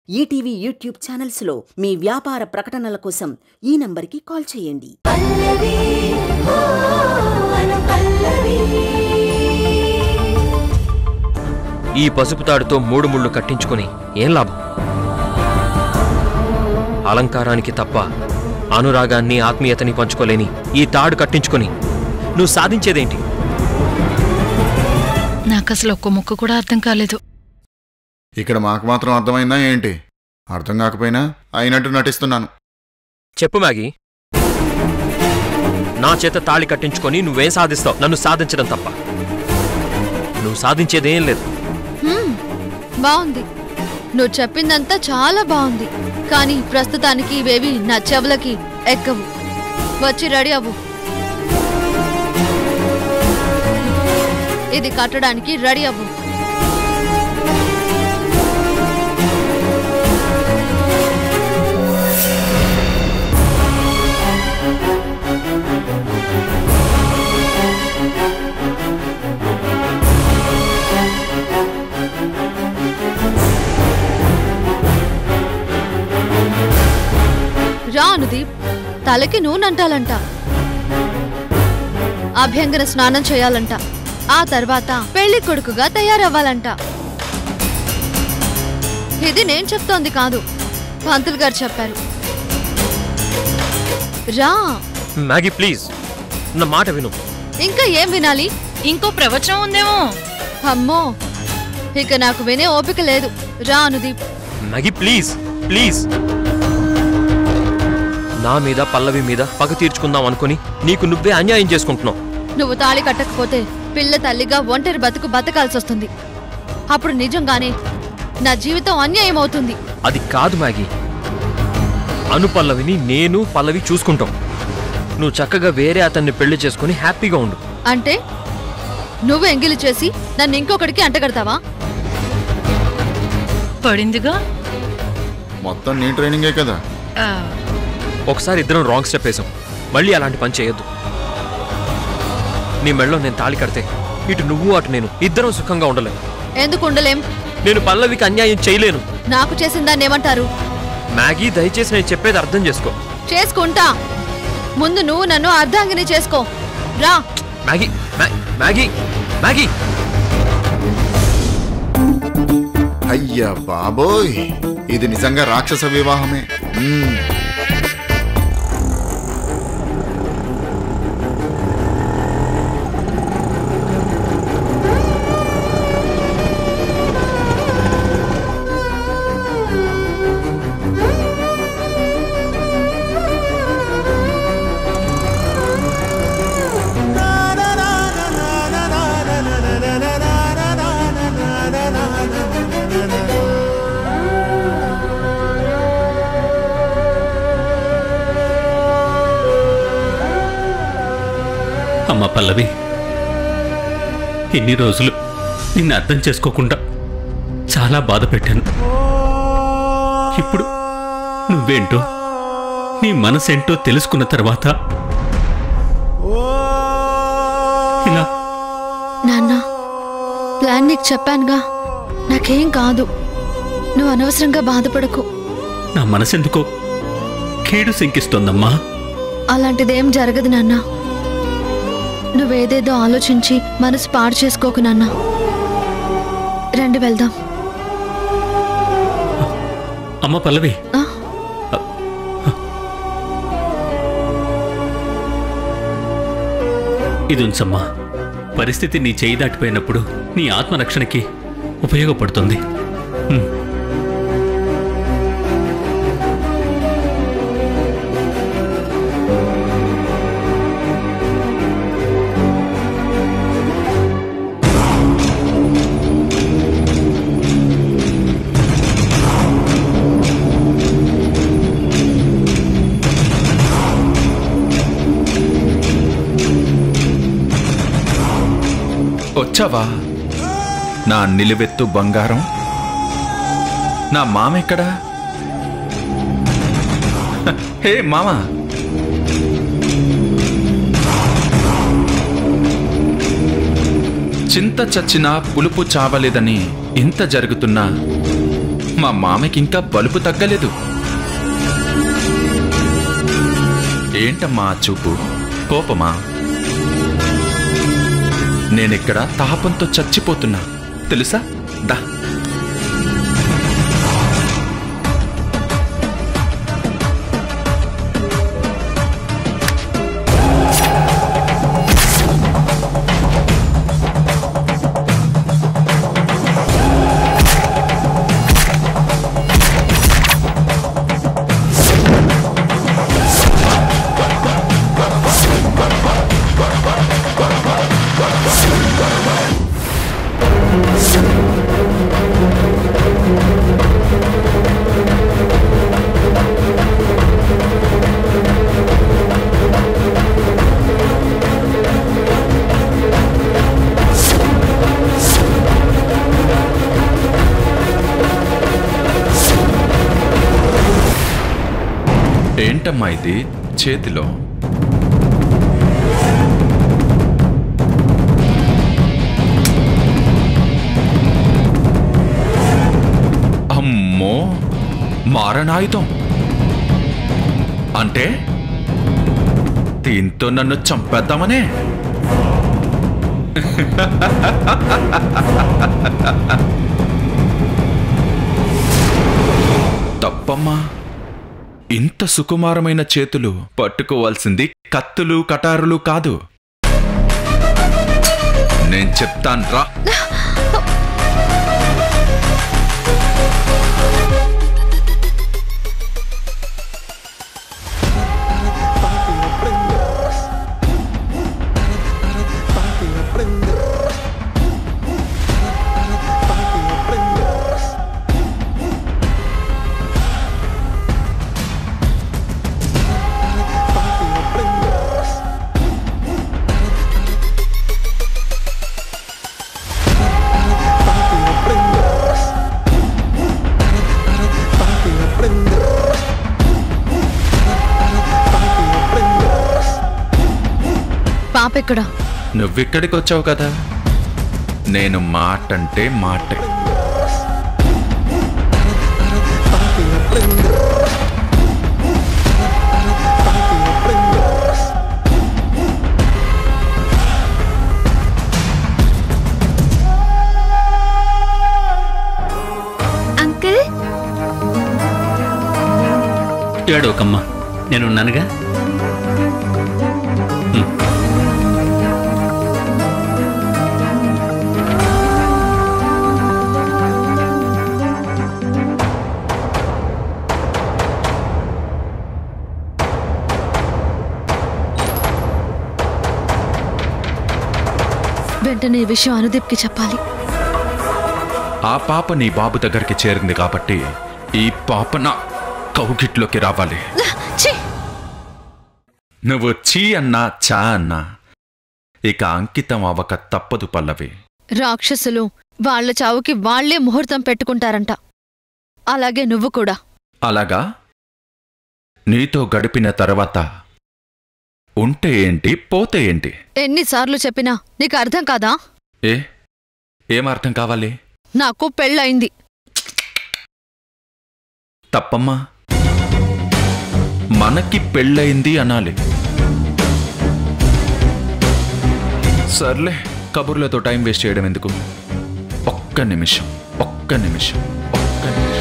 ETV YouTube ఛానల్స్లో మీ వ్యాపార ప్రకటనల కోసం ఈ నంబర్కి కాల్ చేయండి పల్లవి ఓ అను పల్లవి ఈ పసుపు తాడుతో మూడు ముళ్ళు కట్టించుకొని ఏం లాభం అలంకారానికి తప్ప అనురాగాన్ని ఆత్మీయతని పంచుకోలేని ఈ తాడు కట్టించుకొని నువ్వు సాధించేదేంటి నాకు అసలు ఒక్క ముక్క కూడా అర్థం కాలేదు ఇక్కడ మాకు మాత్రం అర్థమైందా ఏంటి అర్థం కాకపోయినా అయినట్టు నటిస్తున్నాను చెప్పు మ్యాగీ నా చేత తాళి కట్టించుకొని నువ్వేం సాధిస్తావు నన్ను సాధించడం తప్ప నువ్వు సాధించేదేం లేదు హ్మ్, బాగుంది నువ్వు చెప్పిందంతా చాలా బాగుంది కానీ ప్రస్తుతానికి ఇవేవి నా చెవులకి ఎక్కవు వచ్చి రెడీ అవ్వు ఇది కట్టడానికి రెడీ అవ్వు రా అనుదీప్ తలకి నూనెంటాలంట అభ్యంగన స్నానం చేయాలంట ఆ తర్వాత పెళ్లి కొడుకుగా తయారవ్వాలంట ఇది నేను చెప్తోంది కాదు పంతులు గారు చెప్పారు రా మ్యాగీ ప్లీజ్ నా మాట విను ఇంకా ఏం వినాలి ఇంకో ప్రవచనం ఉందేమో అమ్మో ఇక నాకు వినే ఓపిక లేదు రా అనుదీప్ మ్యాగీ ప్లీజ్ ప్లీజ్ నా మీద పల్లవి మీద పగ తీర్చుకుందాం అనుకుని నీకు నువ్వే అన్యాయం చేసుకుంటున్నావు నువ్వు తాళి కట్టకపోతే పిల్ల తల్లిగా ఒంటరి బతుకు బతకాల్సి వస్తుంది అప్పుడు నిజంగానే నా జీవితం అన్యాయం అవుతుంది అది కాదు మ్యాగీ అను పల్లవిని నేను పల్లవి చూసుకుంటాం నువ్వు చక్కగా వేరే అతన్ని పెళ్లి చేసుకుని హ్యాపీగా ఉండు అంటే నువ్వు ఎంగిలి చేసి నన్ను ఇంకొకడికి అంటగడతావా పడిందిగా మొత్తం నీ ట్రైనింగే కదా ఆ, ఒకసారి ఇద్దరం రాంగ్ స్టెప్ వేసాం మళ్ళీ అలాంటి పని చేయొద్దు నీ మెడలో నేను తాళి కడితే ఇటు నువ్వు అటు నేను ఇద్దరం సుఖంగా ఉండలేం ఎందుకు ఉండలేం నేను పల్లవికి అన్యాయం చేయలేను నాకు చేసిన దాన్ని ఏమంటారు మ్యాగీ దయచేసి నేను చెప్పేది అర్థం చేసుకో చేసుకుంటా ముందు నువ్వు నన్ను అర్ధాంగిని చేసుకో రా మ్యాగీ మ్యా- మ్యాగీ మ్యాగీ అయ్యా బాబోయ్ ఇది నిజంగా రాక్షస వివాహమే మ్మ్. అమ్మ పల్లవి ఇన్ని రోజులు నిన్ను అర్థం చేసుకోకుండా చాలా బాధ పెట్టాను ఇప్పుడు నువ్వేంటో నీ మనసేంటో తెలుసుకున్న తర్వాత ఇలా నాన్న ప్లాన్ నీకు చెప్పానుగా నాకేం కాదు నువ్వు అనవసరంగా బాధపడకు నా మనసెందుకో కీడు శంకిస్తోందమ్మా అలాంటిదేం జరగదు నాన్న నువ్వేదేదో ఆలోచించి మనసు పాడు చేసుకోకు నాన్న రండి వెళ్దాం అమ్మ పల్లవి ఆ? ఇది ఉంచమ్మా పరిస్థితి నీ చేయి దాటిపోయినప్పుడు నీ ఆత్మరక్షణకి ఉపయోగపడుతుంది హ్మ్. వచ్చావా నా నిలువెత్తు బంగారం నా మామెక్కడా హే మామ చింత చచ్చినా పులుపు చావలేదని ఇంత జరుగుతున్నా మా మామకి ఇంకా బలుపు తగ్గలేదు ఏంటమ్మా ఆ చూపు కోపమా నేనిక్కడ తాపంతో చచ్చిపోతున్నా తెలుసా దా ఏంటమ్మా ఇది చేతిలో అమ్మో మారణాయుధం అంటే దీంతో నన్ను చంపేద్దామనే తప్పమ్మా ఇంత సుకుమారమైన చేతులు పట్టుకోవాల్సింది కత్తులు కటారులు కాదు నేను చెప్తాను రా పాప ఎక్కడా నువ్విక్కడికి వచ్చావు కదా నేను మాట అంటే మాటే అంకుల్ ఏడోకమ్మా నేనున్నానుగా ఉమ్. వెంటనే ఈ విషయం అనుదీప్కి చెప్పాలి ఆ పాప నీ బాబు దగ్గరికి చేరింది కాబట్టి ఈ పాప నా కౌగిట్లోకి రావాలి ఛీ! నువ్వు చీ అన్నా చా అన్నా ఇక అంకితం అవ్వక తప్పదు పల్లవి రాక్షసులు వాళ్ళ చావుకి వాళ్లే ముహూర్తం పెట్టుకుంటారంట అలాగే నువ్వు కూడా అలాగా నీతో గడిపిన తర్వాత ఉంటే ఏంటి పోతే ఏంటి ఎన్నిసార్లు చెప్పినా నీకు అర్థం కాదా ఏ ఏం అర్థం కావాలి నాకు పెళ్ళయింది తప్పమ్మా మనకి పెళ్ళయింది అనాలి సర్లే కబుర్లతో టైం వేస్ట్ చేయడం ఎందుకు ఒక్క నిమిషం ఒక్క నిమిషం ఒక్క నిమిషం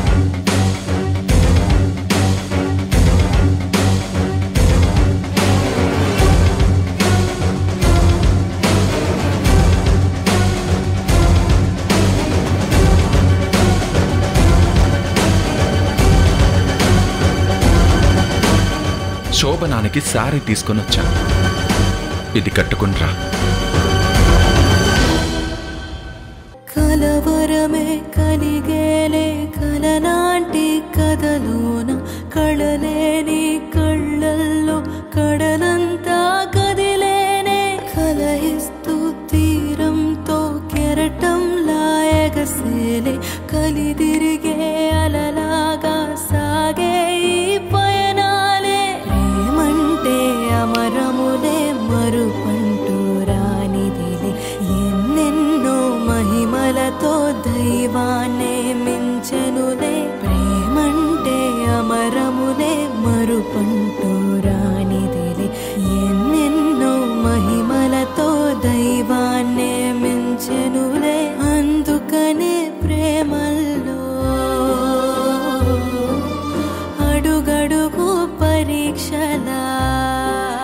శోభనానికి శారీ తీసుకొని వచ్చాను ఇది కట్టుకునిరా కలవరమే కలిగేలే కలనాంటి కథలోన కళలేని కళ్ళల్లో కడలంతా కదిలేనే కలహిస్తూ తీరంతో కెరటంలా ఎగసేలే కలిదిరిగే అలలాగా సాగే ఈ పయనాలే ప్రేమంటే అమరములే మరుపంటూ రానిదిలే ఎన్నెన్నో మహిమలతో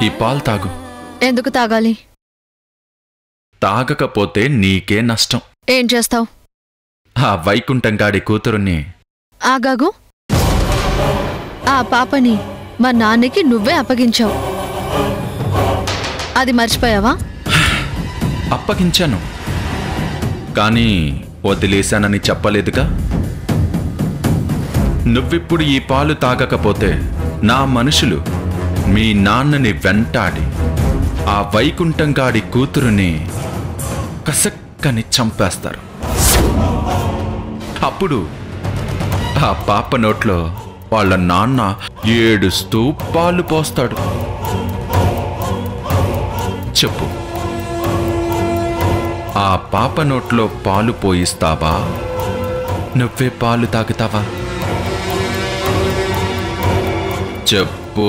ఈ పాలు తాగు ఎందుకు తాగాలి తాగకపోతే నీకే నష్టం ఏం చేస్తావు ఆ వైకుంఠం గాడి కూతురుని ఆగాగు ఆ పాపని మా నాన్నకి నువ్వే అప్పగించావు అది మర్చిపోయావా అప్పగించాను కానీ వదిలేశానని చెప్పలేదుగా నువ్విప్పుడు ఈ పాలు తాగకపోతే నా మనుషులు మీ నాన్నని వెంటాడి ఆ వైకుంఠంగాడి కూతురుని కసక్కని చంపేస్తారు అప్పుడు ఆ పాప నోట్లో వాళ్ళ నాన్న ఏడుస్తూ పాలు పోస్తాడు చెప్పు ఆ పాప నోట్లో పాలు పోయిస్తావా నువ్వే పాలు తాగుతావా చెప్పు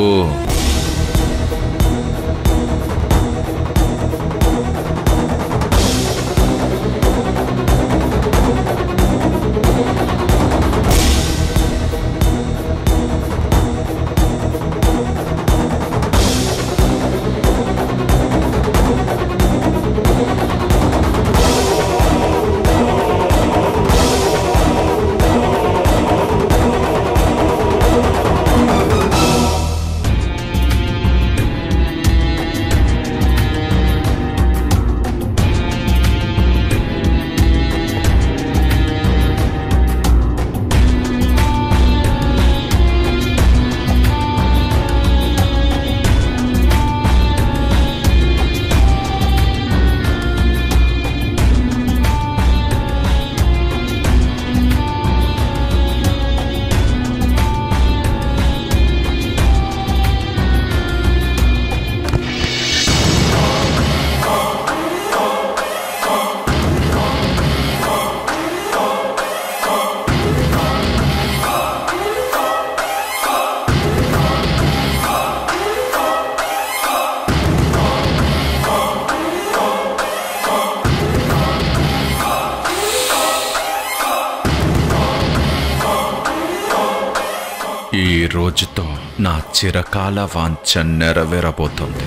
ఈ రోజుతో నా చిరకాల వాంఛ నెరవేరబోతుంది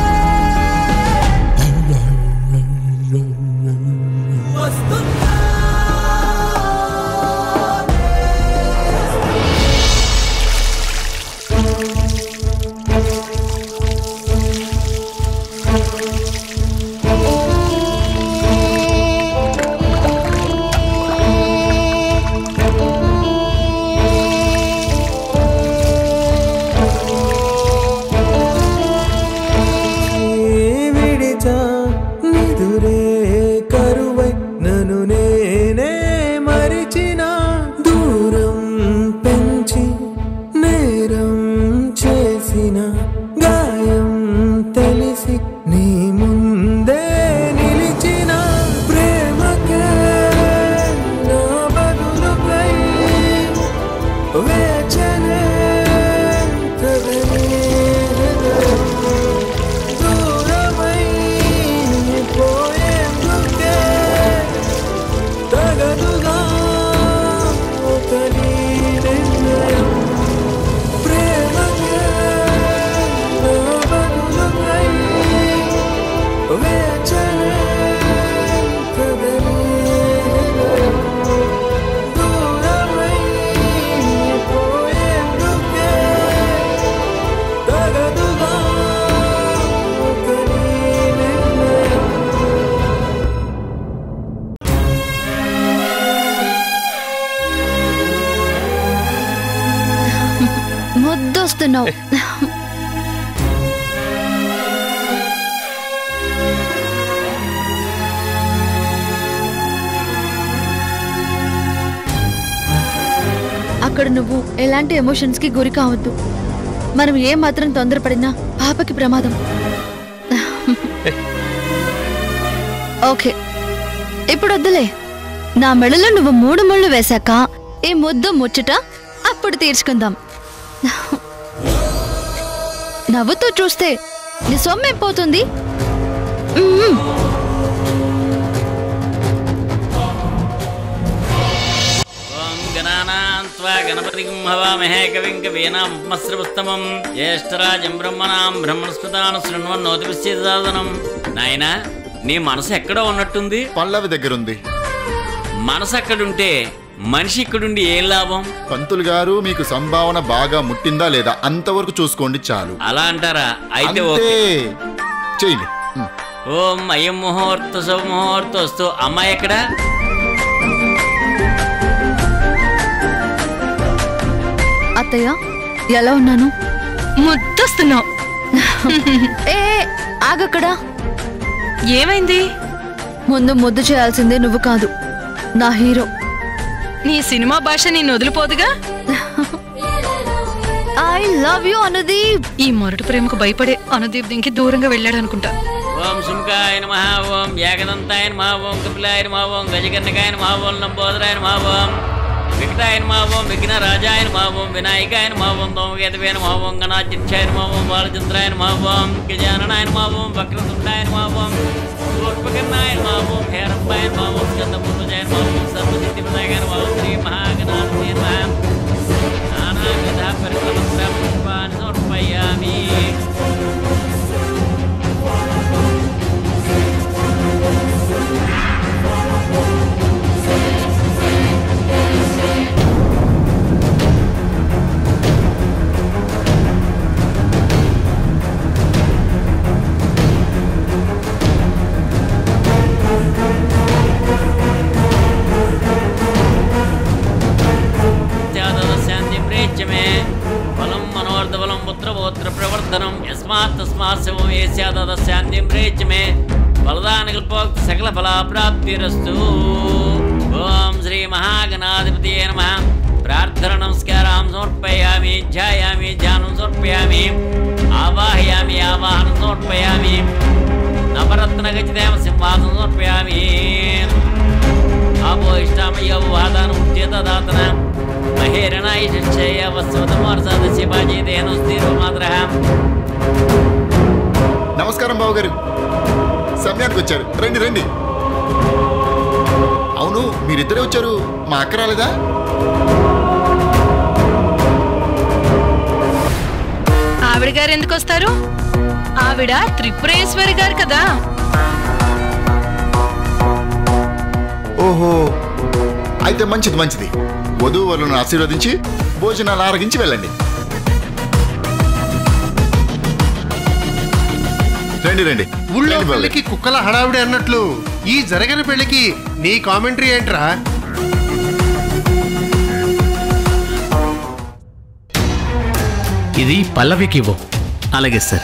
వస్తుందా ముద్దొస్తున్నావు అక్కడ నువ్వు ఎలాంటి ఎమోషన్స్ కి గురి కావద్దు మనం ఏ మాత్రం తొందరపడినా పాపకి ప్రమాదం ఓకే ఇప్పుడు వద్దులే నా మెడలో నువ్వు మూడు ముళ్ళు వేశాక ఈ ముద్దు ముచ్చట అప్పుడు తీర్చుకుందాం నవ్వుతూ చూస్తే నీ సొమ్మేం పోతుంది మ్మ్. ఓం గణానాన్త్వా గణపతిం హవామహే కవిం కవీనామశ్రవస్తమం జ్యేష్ఠరాజం బ్రహ్మణాం బ్రహ్మణస్పదాన శృణ్వన్నోతిపిశ్చేదాదనం నాయనా నీ మనసు ఎక్కడో ఉన్నట్టుంది పల్లవి దగ్గరుంది మనసు అక్కడుంటే మనిషి ఇక్కడుండి ఏం లాభం పంతులు గారు మీకు సంభావన బాగా ముట్టిందా లేదా అంతవరకు చూసుకోండి చాలు అలా అంటారా అయితే అంతే ఓకే చేయండి ఉమ్. ఓం అయం ముహూర్త శుభముహూర్తస్తు అమ్మాయి ఎక్కడా అత్తయ్య ఎలా ఉన్నాను ముద్దొస్తున్నావు ఏ ఏ, ఆగక్కడా ఏమైంది ముందు ముద్దు చేయాల్సిందే నువ్వు కాదు నా హీరో నీ సినిమా భాష నేను వదిలిపోదుగా ఐ లవ్ యూ అనుదీప్ ఈ మొరటి ప్రేమకు భయపడే అనుదీప్ దీనికి దూరంగా వెళ్ళాడు అనుకుంటా ఓం శుంకాయ నమ ఓం ఏకదంతాయ నమ ఓం కపిలాయ నమ ఓం గజకర్ణకాయ నమ ఓం లంబోదరాయ నమ ఓం వికటాయ నమ ఓం విఘ్న రాజాయ నమ ఓం వినాయకాయ నమ ఓం దోమకేతవే నమ ఓం గణాధ్యక్షాయ నమ ఓం బాలచంద్రాయ నమ ఓం గజాననాయ నమ ఓం వక్రతుండాయ నమ ఓం పూర్వకర్ణాయ నమ ఓం హేరంబాయ నమ ఓం స్కందపూర్వజాయ నమ ఓం సర్వసిద్ధిపదాయ నమ ఓం శ్రీ మహాగణాధిపతి నమ నానావిధ పరిక్రమ పుష్పాన్ని సమర్పయామి శాంతి ప్రేచ్య మే బలం మనోర్ధబలం పుత్రపౌత్ర ప్రవర్ధనం యస్మాత్ తస్మాత్ శవం ఏ స్యాద శాంతి ప్రేచ్య మే బలదాన కల్పోక్త సకల ఫలా ప్రాప్తిరస్తు ఓం శ్రీ మహాగణాధిపతి నమ ప్రార్థన నమస్కారం సమర్పయామి ధ్యాయామి ధ్యానం సమర్పయామి ఆవాహయామి ఆవాహనం సమర్పయామి నవరత్న గజిదేవ సింహాసనం సమర్పయామి ఆపో ఇష్టామయ్య వాదానం ఉచ్చేతదాతన మహేరణాయిషయ వస్వతమోర్సాద శివాజీదేను స్థిరో మాత్ర నమస్కారం బాబు గారు సమయానికి వచ్చారు రండి రండి అవును మీరిద్దరే వచ్చారు మా అక్క రాలేదా ఆవిడ గారు ఎందుకు వస్తారు ఆవిడ త్రిపురేశ్వరి గారు కదా ఓహో అయితే మంచిది మంచిది వధువు వాళ్ళను ఆశీర్వదించి భోజనాలు ఆరగించి వెళ్ళండి రండి రండి ఊళ్ళో రండి బాబు గారు. పెళ్లికి కుక్కల హడావిడి అన్నట్లు ఈ జరగని పెళ్లికి నీ కామెంటరీ ఏంట్రా ఇది పల్లవికి ఇవ్వు అలాగే సార్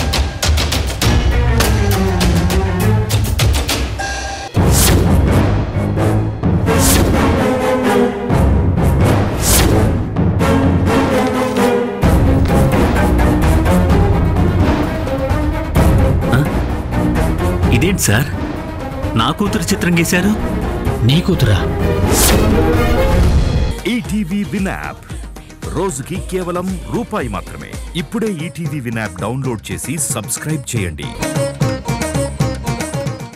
ఆ? ఇదేంటి సార్ నా కూతురు చిత్రం గీశారు నీ కూతురా ఈటీవీ విన్ యాప్ రోజుకి కేవలం రూపాయి మాత్రమే ఇప్పుడే ఈటీవీ విన్ యాప్ డౌన్లోడ్ చేసి సబ్స్క్రైబ్ చేయండి